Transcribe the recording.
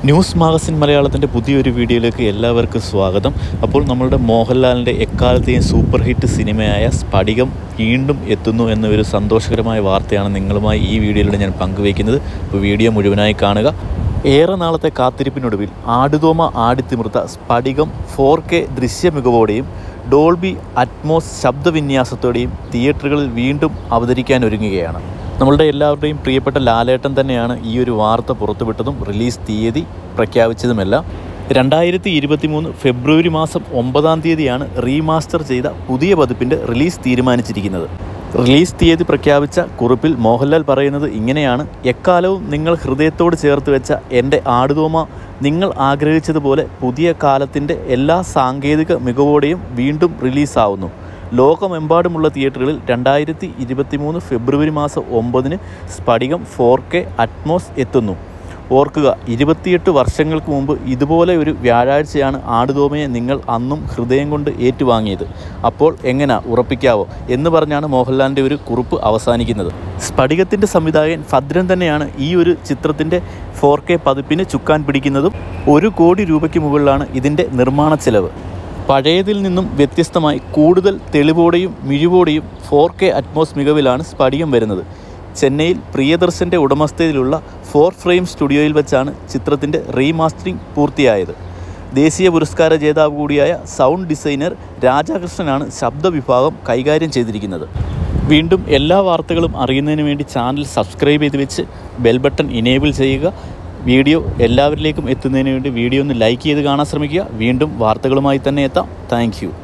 news magazine മലയാളത്തിൻ്റെ പുതിയൊരു വീഡിയോയിലേക്ക് എല്ലാവർക്കും സ്വാഗതം അപ്പോൾ നമ്മളുടെ മോഹൻലാലിൻ്റെ എക്കാലത്തെയും സൂപ്പർ ഹിറ്റ് സിനിമയായ സ്ഫടികം വീണ്ടും എത്തുന്നു എന്ന ഒരു സന്തോഷകരമായ വാർത്തയാണ് നിങ്ങളുമായി ഈ വീഡിയോയിലൂടെ ഞാൻ പങ്കുവയ്ക്കുന്നത് അപ്പോൾ വീഡിയോ മുഴുവനായി കാണുക ഏറെ നാളത്തെ കാത്തിരിപ്പിനൊടുവിൽ ആടുതോമ ആടിത്തിമിർത്ത സ്ഫടികം ഫോർ കെ ദൃശ്യമികവോടെയും ഡോൾബി അറ്റ്മോസ് ശബ്ദവിന്യാസത്തോടെയും തിയേറ്ററുകളിൽ വീണ്ടും അവതരിക്കാനൊരുങ്ങുകയാണ് നമ്മളുടെ എല്ലാവരുടെയും പ്രിയപ്പെട്ട ലാലേട്ടൻ തന്നെയാണ് ഈ ഒരു വാർത്ത പുറത്തുവിട്ടതും റിലീസ് തീയതി പ്രഖ്യാപിച്ചതുമെല്ലാം രണ്ടായിരത്തി ഇരുപത്തി മൂന്ന് ഫെബ്രുവരി മാസം ഒമ്പതാം തീയതിയാണ് റീമാസ്റ്റർ ചെയ്ത പുതിയ പതിപ്പിൻ്റെ റിലീസ് തീരുമാനിച്ചിരിക്കുന്നത് റിലീസ് തീയതി പ്രഖ്യാപിച്ച കുറിപ്പിൽ മോഹൻലാൽ പറയുന്നത് ഇങ്ങനെയാണ് എക്കാലവും നിങ്ങൾ ഹൃദയത്തോട് ചേർത്ത് വെച്ച എൻ്റെ ആടുതോമ നിങ്ങൾ ആഗ്രഹിച്ചതുപോലെ പുതിയ കാലത്തിൻ്റെ എല്ലാ സാങ്കേതിക മികവോടെയും വീണ്ടും റിലീസാവുന്നു ലോകമെമ്പാടുമുള്ള തിയേറ്ററുകളിൽ രണ്ടായിരത്തി ഇരുപത്തി മൂന്ന് ഫെബ്രുവരി മാസം ഒമ്പതിന് സ്ഫടികം ഫോർ കെ അറ്റ്മോസ് എത്തുന്നു ഓർക്കുക ഇരുപത്തിയെട്ട് വർഷങ്ങൾക്ക് മുമ്പ് ഇതുപോലെ ഒരു വ്യാഴാഴ്ചയാണ് ആടുതോമയെ നിങ്ങൾ അന്നും ഹൃദയം കൊണ്ട് ഏറ്റുവാങ്ങിയത് അപ്പോൾ എങ്ങനെ ഉറപ്പിക്കാവോ എന്ന് പറഞ്ഞാണ് മോഹൻലാലിൻ്റെ ഒരു കുറിപ്പ് അവസാനിക്കുന്നത് സ്ഫടികത്തിൻ്റെ സംവിധായകൻ ഭദ്രൻ തന്നെയാണ് ഈ ഒരു ചിത്രത്തിൻ്റെ ഫോർ കെ പതിപ്പിന് ചുക്കാൻ പിടിക്കുന്നതും ഒരു കോടി രൂപയ്ക്ക് മുകളിലാണ് ഇതിൻ്റെ നിർമ്മാണ ചെലവ് പഴയതിൽ നിന്നും വ്യത്യസ്തമായി കൂടുതൽ തെളിവോടെയും മിഴിവോടെയും ഫോർ കെ അറ്റ്മോസ് മികവിലാണ് സ്ഫടികം വരുന്നത് ചെന്നൈയിൽ പ്രിയദർശൻ്റെ ഉടമസ്ഥതയിലുള്ള ഫോർ ഫ്രെയിം സ്റ്റുഡിയോയിൽ വെച്ചാണ് ചിത്രത്തിൻ്റെ റീമാസ്റ്ററിംഗ് പൂർത്തിയായത് ദേശീയ പുരസ്കാര ജേതാവ് കൂടിയായ സൗണ്ട് ഡിസൈനർ രാധാകൃഷ്ണനാണ് ശബ്ദവിഭാഗം കൈകാര്യം ചെയ്തിരിക്കുന്നത് വീണ്ടും എല്ലാ വാർത്തകളും അറിയുന്നതിന് വേണ്ടി ചാനൽ സബ്സ്ക്രൈബ് ചെയ്ത് വെച്ച് ബെൽ ബട്ടൺ ഇനേബിൾ ചെയ്യുക വീഡിയോ എല്ലാവരിലേക്കും എത്തുന്നതിന് വേണ്ടി വീഡിയോ ഒന്ന് ലൈക്ക് ചെയ്ത് കാണാൻ ശ്രമിക്കുക വീണ്ടും വാർത്തകളുമായി തന്നെ എത്താം താങ്ക്